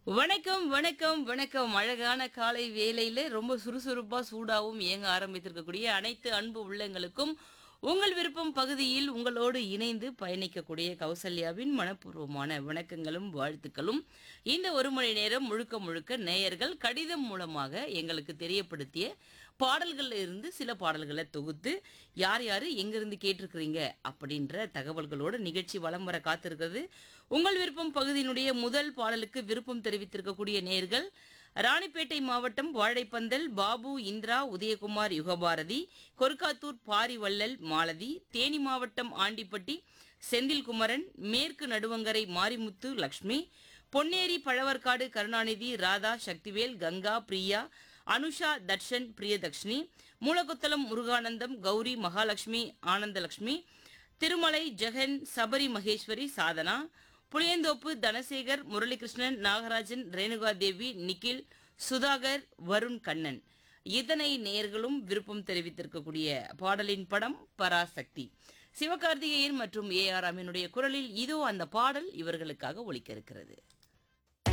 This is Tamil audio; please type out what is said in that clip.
வணக்கம் வணக்கம் வணக்கம் அழகான காலை வேலையில ரொம்ப சுறுசுறுப்பா சூடாவும் இயங்க ஆரம்பித்திருக்கக்கூடிய அனைத்து அன்பு உள்ளங்களுக்கும் உங்கள் விருப்பம் பகுதியில் உங்களோடு இணைந்து பயணிக்கக்கூடிய கௌசல்யாவின் மனப்பூர்வமான வணக்கங்களும் வாழ்த்துக்களும் இந்த ஒரு மணி நேரம் முழுக்க முழுக்க நேயர்கள் கடிதம் மூலமாக எங்களுக்கு தெரியப்படுத்திய பாடல்கள்ல இருந்து சில பாடல்களை தொகுத்து யார் யார் எங்கிருந்து கேட்டிருக்கிறீங்க அப்படின்ற தகவல்களோட நிகழ்ச்சி வலம் வர காத்திருக்கிறது உங்கள் விருப்பம் பகுதியினுடைய முதல் பாடலுக்கு விருப்பம் தெரிவித்திருக்கக்கூடிய நேர்கள் ராணிப்பேட்டை மாவட்டம் வாழைப்பந்தல் பாபு இந்திரா உதயகுமார் யுகபாரதி கொருக்காத்தூர் பாரிவள்ளல் மாலதி தேனி மாவட்டம் ஆண்டிப்பட்டி செந்தில்குமரன் மேற்கு நடுவங்கரை மாரிமுத்து லக்ஷ்மி பொன்னேரி பழவர்காடு கருணாநிதி ராதா சக்திவேல் கங்கா பிரியா அனுஷா தர்ஷன் பிரியதக்ஷினி மூலகுத்தலம் முருகானந்தம் கௌரி மகாலட்சுமி ஆனந்தலட்சுமி திருமலை ஜெகன் சபரி மகேஸ்வரி சாதனா புளியந்தோப்பு தனசேகர் முரளிகிருஷ்ணன் நாகராஜன் ரேணுகா தேவி நிக்கில் சுதாகர் வருண் கண்ணன் இத்தனை நேயர்களும் விருப்பம் தெரிவித்திருக்கக்கூடிய பாடலின் படம் பராசக்தி சிவகார்த்திகேயன் மற்றும் ஏ ஆர் ராமனுடைய குரலில் இதோ அந்த பாடல் இவர்களுக்காக ஒலிக்க இருக்கிறது